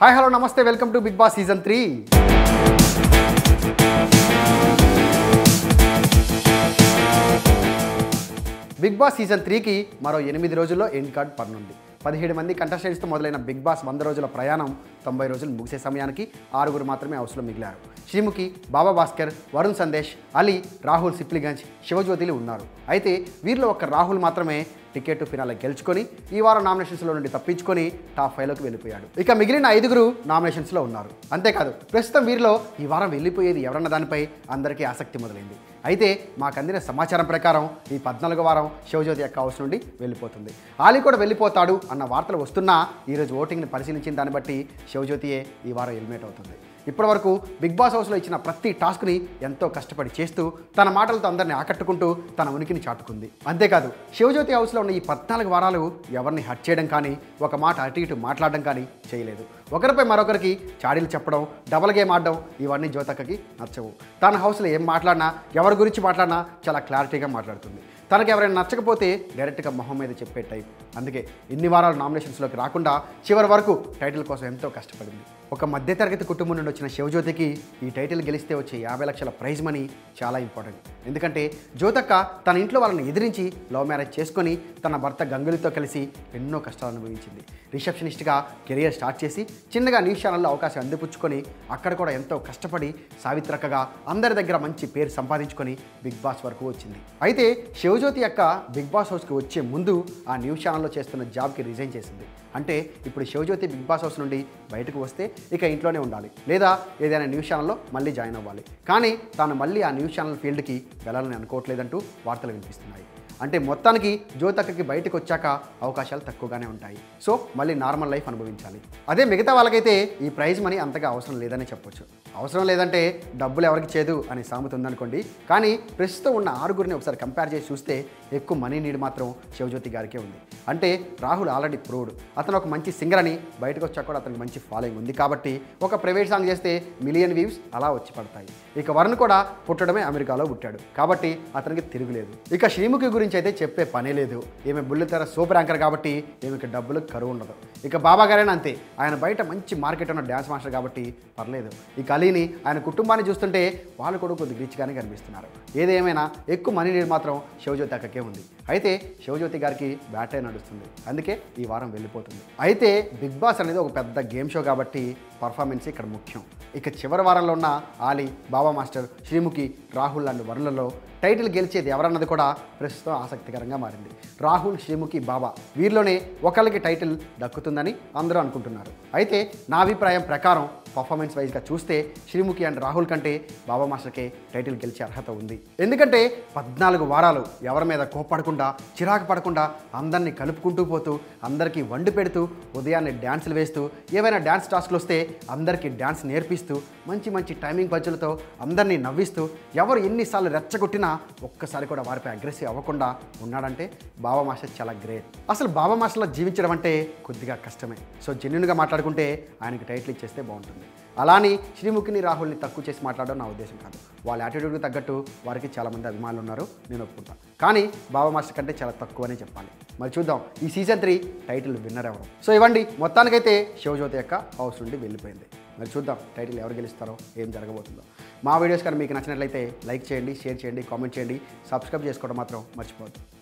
hi hello namaste welcome to Bigg Boss season three Bigg Boss season త్రీకి మరో ఎనిమిది రోజుల్లో ఎండ్ కార్డ్ పడనుంది పదిహేడు మంది కంటెస్టెంట్స్తో మొదలైన బిగ్ బాస్ వంద రోజుల ప్రయాణం తొంభై రోజులు ముగిసే సమయానికి ఆరుగురు మాత్రమే హౌస్లో మిగిలారు శ్రీముఖి బాబా భాస్కర్ వరుణ్ సందేశ్ అలీ రాహుల్ సిప్లిగంజ్ శివజ్యోతిలు ఉన్నారు అయితే వీరిలో ఒక్క రాహుల్ మాత్రమే టికెట్ ఫినాల గెలుచుకొని ఈ వారం నామినేషన్స్లో నుండి తప్పించుకొని టాప్ ఫైవ్లోకి వెళ్ళిపోయాడు ఇక మిగిలిన ఐదుగురు నామినేషన్స్లో ఉన్నారు అంతేకాదు ప్రస్తుతం వీరిలో ఈ వారం వెళ్ళిపోయేది ఎవరన్న దానిపై అందరికీ ఆసక్తి మొదలైంది అయితే మాకు అందిన సమాచారం ప్రకారం ఈ పద్నాలుగో వారం శివజ్యోతి యొక్క హౌస్ నుండి వెళ్ళిపోతుంది ఆలీ కూడా వెళ్ళిపోతాడు అన్న వార్తలు వస్తున్నా ఈరోజు ఓటింగ్ని పరిశీలించిన దాన్ని బట్టి శివజ్యోతియే ఈ వారం ఎలిమినేట్ అవుతుంది ఇప్పటివరకు బిగ్ బాస్ హౌస్లో ఇచ్చిన ప్రతి టాస్క్ని ఎంతో కష్టపడి చేస్తూ తన మాటలతో అందరిని ఆకట్టుకుంటూ తన ఉనికిని చాటుకుంది అంతేకాదు శివజ్యోతి హౌస్లో ఉన్న ఈ పద్నాలుగు వారాలు ఎవరిని హట్ చేయడం కానీ ఒక మాట అటు ఇటు మాట్లాడడం కానీ చేయలేదు ఒకరిపై మరొకరికి చాడీలు చెప్పడం డబల్ గేమ్ ఆడడం ఇవన్నీ జ్యోతక్కకి నచ్చవు తన హౌస్లో ఏం మాట్లాడినా ఎవరి గురించి మాట్లాడినా చాలా క్లారిటీగా మాట్లాడుతుంది తనకు ఎవరైనా నచ్చకపోతే డైరెక్ట్గా మొహం మీద చెప్పే టైప్ అందుకే ఇన్ని వారాలు నామినేషన్స్లోకి రాకుండా చివరి వరకు టైటిల్ కోసం ఎంతో కష్టపడింది ఒక మధ్యతరగతి కుటుంబం నుండి వచ్చిన శివజ్యోతికి ఈ టైటిల్ గెలిస్తే వచ్చే యాభై లక్షల ప్రైజ్ మనీ చాలా ఇంపార్టెంట్ ఎందుకంటే జ్యోతక్క తన ఇంట్లో వాళ్ళని ఎదిరించి లవ్ మ్యారేజ్ చేసుకొని తన భర్త గంగులతో కలిసి ఎన్నో కష్టాలు అనుభవించింది రిసెప్షనిస్ట్గా కెరియర్ స్టార్ట్ చేసి చిన్నగా న్యూస్ ఛానల్లో అవకాశం అందిపుచ్చుకొని అక్కడ కూడా ఎంతో కష్టపడి సావిత్రకగా అందరి దగ్గర మంచి పేరు సంపాదించుకొని బిగ్ బాస్ వరకు వచ్చింది అయితే శివజ్యోతి యొక్క బిగ్ బాస్ హౌస్కి వచ్చే ముందు ఆ న్యూస్ ఛానల్లో చేస్తున్న జాబ్కి రిజైన్ చేసింది అంటే ఇప్పుడు శివజ్యోతి బిగ్ బాస్ హౌస్ నుండి బయటకు వస్తే ఇక ఇంట్లోనే ఉండాలి లేదా ఏదైనా న్యూస్ ఛానల్లో మళ్ళీ జాయిన్ అవ్వాలి కానీ తాను మళ్ళీ ఆ న్యూస్ ఛానల్ ఫీల్డ్కి వెళ్ళాలని అనుకోవట్లేదంటూ వార్తలు వినిపిస్తున్నాయి అంటే మొత్తానికి జ్యోతక్కకి బయటకు వచ్చాక అవకాశాలు తక్కువగానే ఉంటాయి సో మళ్ళీ నార్మల్ లైఫ్ అనుభవించాలి అదే మిగతా వాళ్ళకైతే ఈ ప్రైజ్ మనీ అంతగా అవసరం లేదని చెప్పొచ్చు అవసరం లేదంటే డబ్బులు ఎవరికి చేదు అనే సామెత ఉందనుకోండి కానీ ప్రస్తుతం ఉన్న ఆరుగురిని ఒకసారి కంపేర్ చేసి చూస్తే ఎక్కువ మనీ నీడ్ మాత్రం శివజ్యోతి గారికే ఉంది అంటే రాహుల్ ఆల్రెడీ ప్రూవ్డ్ అతను ఒక మంచి సింగర్ అని బయటకు వచ్చాక కూడా అతనికి మంచి ఫాలోయింగ్ ఉంది కాబట్టి ఒక ప్రైవేట్ సాంగ్ చేస్తే మిలియన్ వ్యూస్ అలా వచ్చి పడతాయి ఇక వరుణ్ కూడా పుట్టడమే అమెరికాలో పుట్టాడు కాబట్టి అతనికి తిరుగులేదు ఇక శ్రీముఖి గురించి అయితే చెప్పే పనే లేదు ఈమె బుల్లితెర సూపర్ యాంకర్ కాబట్టి ఈమెకి డబ్బులు కరువు ఉండదు ఇక బాబా గారైనా అంతే ఆయన బయట మంచి మార్కెట్ ఉన్న డ్యాన్స్ మాస్టర్ కాబట్టి పర్లేదు ఇక అలీని ఆయన కుటుంబాన్ని చూస్తుంటే వాళ్ళు కూడా కొద్దిగా రిచ్గానే కనిపిస్తున్నారు ఏదేమైనా ఎక్కువ మనీ నీడ్ మాత్రం శివజ్యోతి అక్కకే ఉంది అయితే శివజ్యోతి గారికి బ్యాటే నడుస్తుంది అందుకే ఈ వారం వెళ్ళిపోతుంది అయితే బిగ్ బాస్ అనేది ఒక పెద్ద గేమ్ షో కాబట్టి పర్ఫార్మెన్స్ ఇక్కడ ముఖ్యం ఇక చివరి వారంలో ఉన్న ఆలీ బాబా మాస్టర్ శ్రీముఖి రాహుల్ లాంటి వరులలో టైటిల్ గెలిచేది ఎవరన్నది కూడా ప్రస్తుతం ఆసక్తికరంగా మారింది రాహుల్ శ్రీముఖి బాబా వీరిలోనే ఒకళ్ళకి టైటిల్ దక్కుతుందని అందరూ అనుకుంటున్నారు అయితే నా అభిప్రాయం ప్రకారం పర్ఫార్మెన్స్ వైజ్గా చూస్తే శ్రీముఖి అండ్ రాహుల్ కంటే బాబా మాస్టర్కే టైటిల్ గెలిచే అర్హత ఉంది ఎందుకంటే పద్నాలుగు వారాలు ఎవరి మీద కోప్పడకుండా చిరాకు పడకుండా అందరినీ కలుపుకుంటూ పోతూ అందరికీ వండి పెడుతూ ఉదయాన్నే డ్యాన్సులు వేస్తూ ఏవైనా డ్యాన్స్ టాస్క్లు వస్తే అందరికీ డ్యాన్స్ నేర్పిస్తూ మంచి మంచి టైమింగ్ పంచులతో అందరినీ నవ్విస్తూ ఎవరు ఎన్నిసార్లు రెచ్చగొట్టినా ఒక్కసారి కూడా వారిపై అగ్రెసివ్ అవ్వకుండా ఉన్నాడంటే బాబా మాస్టర్ చాలా గ్రేట్ అసలు బాబా మాస్టర్లో జీవించడం అంటే కొద్దిగా కష్టమే సో జెన్యున్గా మాట్లాడుకుంటే ఆయనకి టైటిల్ ఇచ్చేస్తే బాగుంటుంది అలాని శ్రీముఖిని రాహుల్ని తక్కువ చేసి మాట్లాడడం నా ఉద్దేశం కాదు వాళ్ళ యాటిట్యూడ్కి తగ్గట్టు వారికి చాలామంది అభిమానులు ఉన్నారు నేను ఒప్పుకుంటాను కానీ బాబా మాస్టర్ కంటే చాలా తక్కువనే చెప్పాలి మరి చూద్దాం ఈ సీజన్ త్రీ టైటిల్ విన్నర్ ఎవరు సో ఇవ్వండి మొత్తానికైతే శివజ్యోతి యొక్క హౌస్ నుండి వెళ్ళిపోయింది మరి చూద్దాం టైటిల్ ఎవరు గెలుస్తారో ఏం జరగబోతుందో మా వీడియోస్ కానీ మీకు నచ్చినట్లయితే లైక్ చేయండి షేర్ చేయండి కామెంట్ చేయండి సబ్స్క్రైబ్ చేసుకోవడం మాత్రం మర్చిపోవద్దు